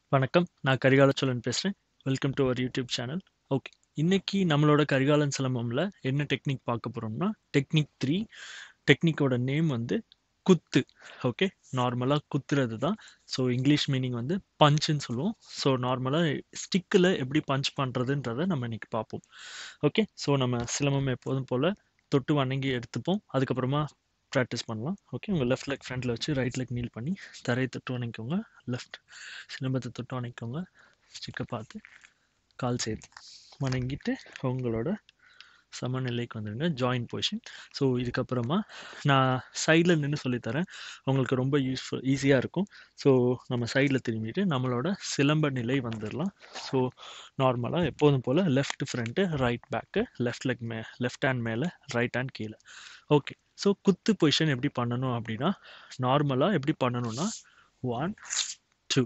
வணக்கம். நான் கரிகாலச்சோழன் பேசுறேன். Welcome to our YouTube channel. Okay. இன்னைக்கு நம்மளோட கரிகாலன் சிலம்பம்ல என்ன டெக்னிக் பார்க்க போறோம்னா, டெக்னிக் 3. டெக்னிக்கோட நேம் வந்து குத்து. ஓகே. நார்மலா குத்துறது தான். ஸோ இங்கிலீஷ் மீனிங் வந்து பஞ்சுன்னு சொல்லுவோம். ஸோ நார்மலா ஸ்டிக்ல எப்படி பஞ்ச் பண்றதுன்றத நம்ம இன்னைக்கு பார்ப்போம். ஓகே. ஸோ நம்ம சிலம்பம் எப்போதும் போல தொட்டு வணங்கி எடுத்துப்போம். அதுக்கப்புறமா பிராக்டிஸ் பண்ணலாம். ஓகே. உங்க லெஃப்ட் லெக் ஃப்ரண்ட்ல வச்சு ரைட் லெக் நீல் பண்ணி தரையை தொட்டு வணங்கிக்கோங்க. லெஃப்ட் சிலம்பத்தை தொட்டு வணங்கிக்கோங்க. ஸ்டிக்கை பார்த்து கால் சேர்த்து வணங்கிட்டு உங்களோட சமநிலைக்கு வந்துடுங்க. Join position. ஸோ இதுக்கப்புறமா நான் சைடில் நின்று சொல்லித்தரேன். உங்களுக்கு ரொம்ப யூஸ்ஃபுல் ஈஸியாக இருக்கும். ஸோ நம்ம சைடில் திரும்பிட்டு நம்மளோட சிலம்ப நிலை வந்துடலாம். ஸோ நார்மலாக எப்போதும் போல் left front right back left leg மே லெஃப்ட் ஹேண்ட் மேலே ரைட் ஹேண்ட் கீழே ஓகே ஸோ குத்து பொசிஷன் எப்படி பண்ணணும் அப்படின்னா நார்மலாக எப்படி பண்ணணும்னா ஒன் டூ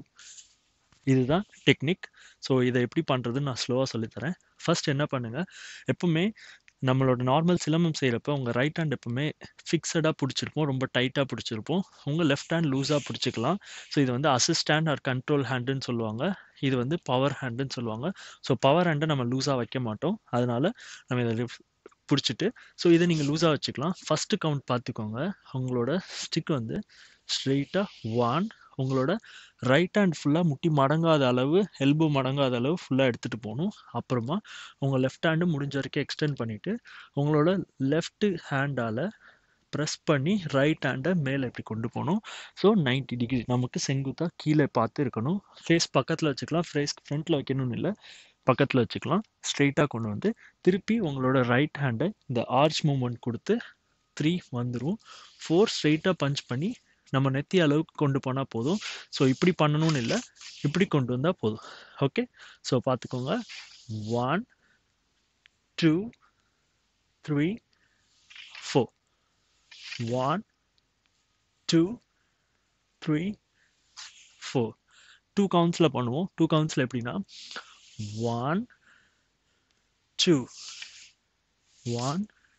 இதுதான் டெக்னிக் ஸோ இதை எப்படி பண்ணுறதுன்னு நான் ஸ்லோவாக சொல்லித்தரேன் ஃபர்ஸ்ட் என்ன பண்ணுங்கள் எப்பவுமே நம்மளோட நார்மல் சிலம்பம் செய்கிறப்ப உங்கள் ரைட் ஹேண்ட் எப்பவுமே ஃபிக்ஸடாக பிடிச்சிருப்போம் ரொம்ப டைட்டாக பிடிச்சிருப்போம் உங்கள் லெஃப்ட் ஹேண்ட் லூஸாக பிடிச்சிக்கலாம் ஸோ இது வந்து அசிஸ்டன்ட் ஆர் கண்ட்ரோல் ஹேண்டுன்னு சொல்லுவாங்க இது வந்து பவர் ஹேண்டுன்னு சொல்லுவாங்க ஸோ பவர் ஹேண்டை நம்ம லூஸாக வைக்க மாட்டோம் அதனால நம்ம இதை பிடிச்சிட்டு ஸோ இதை நீங்கள் லூஸாக வச்சுக்கலாம் ஃபஸ்ட்டு கவுண்ட் பார்த்துக்கோங்க உங்களோட ஸ்டிக் வந்து ஸ்ட்ரெயிட்டாக ஒன் உங்களோட ரைட் ஹேண்ட் ஃபுல்லாக முட்டி மடங்காத அளவு எல்போ மடங்காத அளவு ஃபுல்லாக எடுத்துகிட்டு போகணும் அப்புறமா உங்கள் லெஃப்ட் ஹேண்டு முடிஞ்ச வரைக்கும் எக்ஸ்டெண்ட் பண்ணிவிட்டு உங்களோட லெஃப்ட் ஹேண்டால் ப்ரெஸ் பண்ணி ரைட் ஹேண்டை மேலே இப்படி கொண்டு போகணும் ஸோ நைன்டி டிகிரி நமக்கு செங்குத்தாக கீழே பார்த்து இருக்கணும் ஃபேஸ் பக்கத்தில் வச்சுக்கலாம் ஃபேஸ் ஃப்ரண்ட்டில் வைக்கணும்னு இல்லை பக்கத்தில் வச்சுக்கலாம் ஸ்ட்ரெயிட்டாக கொண்டு வந்து திருப்பி உங்களோட ரைட் ஹேண்டை இந்த ஆர்ச் மூமெண்ட் கொடுத்து த்ரீ வந்துடும் ஃபோர் ஸ்ட்ரெயிட்டாக பஞ்ச் பண்ணி நம்ம நெத்தி அளவுக்கு கொண்டு போனால் போதும் ஸோ இப்படி பண்ணணும்னு இல்லை இப்படி கொண்டு வந்தால் போதும் ஓகே ஸோ பார்த்துக்கோங்க one two three four one two three four two கவுண்ட்ஸில் பண்ணுவோம் டூ கவுண்ட்ஸில் எப்படின்னா one, two, one,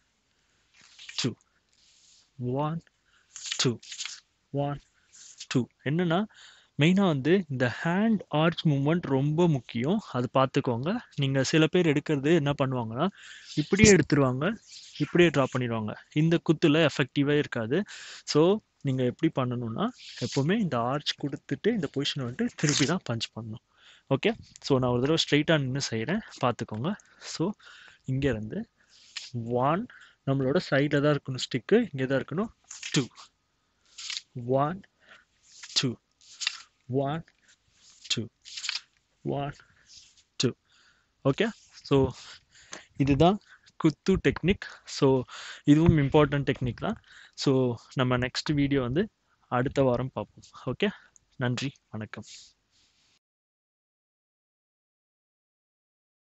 two, one, two, one, two. என்னன்னா மெயினாக வந்து இந்த ஹேண்ட் ஆர்ச் மூமெண்ட் ரொம்ப முக்கியம் அது பார்த்துக்கோங்க நீங்கள் சில பேர் எடுக்கிறது என்ன பண்ணுவாங்கன்னா இப்படியே எடுத்துருவாங்க இப்படியே ட்ரா பண்ணிடுவாங்க இந்த குத்தில் எஃபெக்டிவாக இருக்காது ஸோ நீங்கள் எப்படி பண்ணணும்னா எப்போவுமே இந்த ஆர்ச் கொடுத்துட்டு இந்த பொசிஷனை வந்துட்டு திருப்பி தான் பஞ்ச் பண்ணணும் ஓகே ஸோ நான் ஒரு தடவை ஸ்ட்ரெயிட்டாக நின்று செய்கிறேன் பார்த்துக்கோங்க ஸோ இங்கேருந்து ஒன் நம்மளோட சைடில் தான் இருக்கணும் ஸ்டிக்கு இங்கே தான் இருக்கணும் two one two one two one two okay so இதுதான் குத்து டெக்னிக் ஸோ இதுவும் இம்பார்ட்டன்ட் டெக்னிக் தான் ஸோ நம்ம நெக்ஸ்ட் வீடியோ வந்து அடுத்த வாரம் பார்ப்போம் ஓகே நன்றி வணக்கம்